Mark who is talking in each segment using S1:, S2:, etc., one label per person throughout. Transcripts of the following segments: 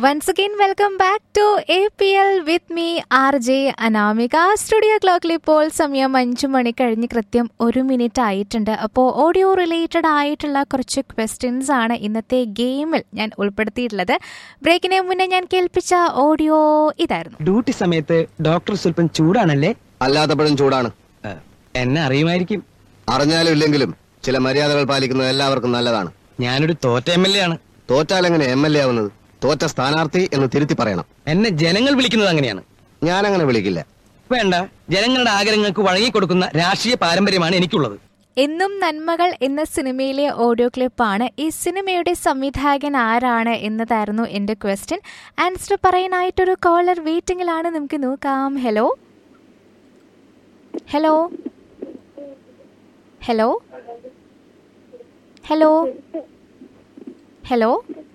S1: Once again, welcome back to APL with me, RJ Anamika studio ക്ലോക്കിൽ ഇപ്പോൾ സമയം അഞ്ചു മണി കഴിഞ്ഞ് കൃത്യം ഒരു മിനിറ്റ് ആയിട്ടുണ്ട് അപ്പോൾ ഓഡിയോ റിലേറ്റഡ് ആയിട്ടുള്ള കുറച്ച് ക്വസ്റ്റ്യൻസ് ആണ് ഇന്നത്തെ ഗെയിമിൽ ഞാൻ ഉൾപ്പെടുത്തിയിട്ടുള്ളത് ബ്രേക്കിന് മുന്നേ ഞാൻ കേൾപ്പിച്ച ഓഡിയോ ഇതായിരുന്നു
S2: ഡ്യൂട്ടി സമയത്ത് ഡോക്ടർ സ്വല്പം ചൂടാണല്ലേ
S3: അല്ലാത്തപ്പോഴും ചൂടാണ്
S2: ഏ, എന്നെ അറിയുമായിരിക്കും
S3: അറിഞ്ഞാലും ഇല്ലെങ്കിലും ചില മര്യാദകൾ പാലിക്കുന്നത് എല്ലാവർക്കും നല്ലതാണ്
S2: ഞാനൊരു തോറ്റ എം എൽ എ ആണ്
S3: തോറ്റാലെങ്ങനെ എം എൽ എ ആവുന്നത് തോറ്റ സ്ഥാനാർത്ഥി എന്ന് തിരുത്തി പറയണം
S2: എന്നെ ജനങ്ങൾ വിളിക്കുന്നത് അങ്ങനെയാണ്
S3: ഞാനങ്ങനെ വിളിക്കില്ല
S2: വേണ്ട ജനങ്ങളുടെ ആഗ്രഹങ്ങൾക്ക് വഴങ്ങിക്കൊടുക്കുന്ന രാഷ്ട്രീയ പാരമ്പര്യമാണ് എനിക്കുള്ളത്
S1: എന്നും നന്മകൾ എന്ന സിനിമയിലെ ഓഡിയോ ക്ലിപ്പാണ് ഈ സിനിമയുടെ സംവിധായകൻ ആരാണ് എന്നതായിരുന്നു എൻ്റെ ക്വസ്റ്റ്യൻ ആൻസർ പറയാനായിട്ടൊരു കോളർ വെയിറ്റിംഗിലാണ് നമുക്ക് നോക്കാം hello hello hello hello hello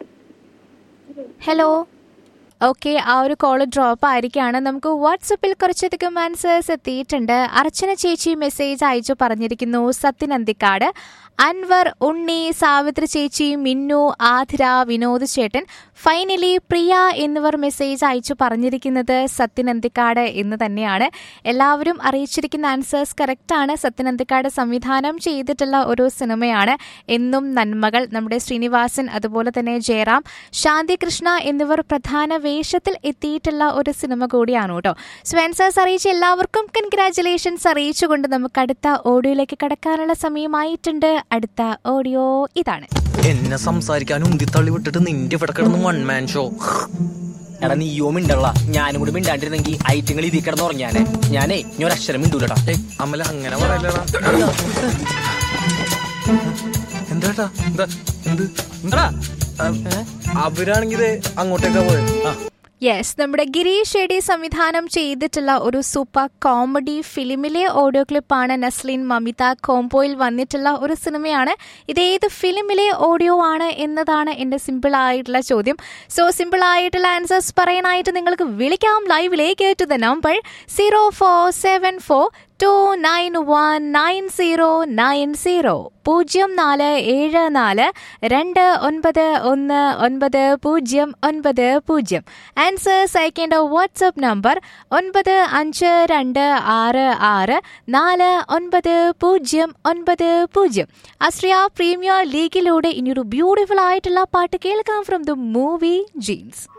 S1: hello okay ആ ഒരു കോൾ ഡ്രോപ്പ് ആയിരിക്കുകയാണ് നമുക്ക് വാട്സപ്പിൽ കുറച്ചധികം ആൻസേഴ്സ് എത്തിയിട്ടുണ്ട് അർച്ചന ചേച്ചി മെസ്സേജ് അയച്ചു പറഞ്ഞിരിക്കുന്നു സത്യനന്ദിക്കാട് അൻവർ ഉണ്ണി സാവിത്രി ചേച്ചി മിന്നു ആതിര വിനോദ് ചേട്ടൻ ഫൈനലി പ്രിയ എന്നിവർ മെസ്സേജ് അയച്ചു പറഞ്ഞിരിക്കുന്നത് സത്യനന്ദിക്കാട് എന്ന് തന്നെയാണ് എല്ലാവരും അറിയിച്ചിരിക്കുന്ന ആൻസേഴ്സ് കറക്റ്റാണ് സത്യനന്ദിക്കാട് സംവിധാനം ചെയ്തിട്ടുള്ള ഒരു സിനിമയാണ് എന്നും നന്മകൾ നമ്മുടെ ശ്രീനിവാസൻ അതുപോലെ തന്നെ ജയറാം ശാന്തി കൃഷ്ണ എന്നിവർ പ്രധാന വേഷത്തിൽ എത്തിയിട്ടുള്ള ഒരു സിനിമ കൂടിയാണ് കേട്ടോ സോ ആൻസേഴ്സ് അറിയിച്ച എല്ലാവർക്കും കൺഗ്രാറ്റുലേഷൻസ് അറിയിച്ചുകൊണ്ട് നമുക്ക് അടുത്ത ഓഡിയോയിലേക്ക് കടക്കാനുള്ള സമയമായിട്ടുണ്ട് അടുത്ത ഓഡിയോ ഇതാണ്
S4: എന്നെ സംസാരിക്കാൻ ഉന്തിത്തള്ളി വിട്ടിട്ട് നിന്റെ ഇവിടെ കിടന്ന് വൺ മാൻ ഷോ എടാ നീയോ മിണ്ടള്ള ഞാനും കൂടി മിണ്ടാണ്ടിരുന്നെങ്കിൽ ഐറ്റങ്ങൾ ഇതിൽ കിടന്ന് ഉറങ്ങിയാനെ ഞാനേ ഇനി ഒരു അക്ഷരം മിണ്ടൂലടാ അമ്മല അങ്ങനെ പറയലടാ എന്താ എന്താ എന്ത് എന്താ അവരാണെങ്കിൽ അങ്ങോട്ടേക്കാ പോയത് ആ
S1: യെസ് നമ്മുടെ ഗിരീഷ് ഷെഡി സംവിധാനം ചെയ്തിട്ടുള്ള ഒരു സൂപ്പർ കോമഡി ഫിലിമിലെ ഓഡിയോ ക്ലിപ്പാണ് നസ്ലിൻ മമിത കോംബോയിൽ വന്നിട്ടുള്ള ഒരു സിനിമയാണ് ഇത് ഏത് ഫിലിമിലെ ഓഡിയോ ആണ് എന്നതാണ് എൻ്റെ സിമ്പിൾ ആയിട്ടുള്ള ചോദ്യം സോ സിമ്പിൾ ആയിട്ടുള്ള ആൻസേഴ്സ് പറയാനായിട്ട് നിങ്ങൾക്ക് വിളിക്കാം ലൈവിലേക്ക് to the number zero four seven four two nine one nine zero nine zero പൂജ്യം നാല് ഏഴ് നാല് രണ്ട് ഒൻപത് ഒന്ന് ഒൻപത് പൂജ്യം ഒൻപത് പൂജ്യം ആൻസേഴ്സ് അയക്കേണ്ട വാട്സപ്പ് നമ്പർ ഒൻപത് അഞ്ച് രണ്ട് ആറ് ആറ് നാല് ഒൻപത് പൂജ്യം ഒൻപത് പൂജ്യം അസ്ട്രിയ പ്രീമിയർ ലീഗിലൂടെ ഇനിയൊരു ബ്യൂട്ടിഫുൾ ആയിട്ടുള്ള പാട്ട് കേൾക്കാം ഫ്രം ദ മൂവി ജീൻസ്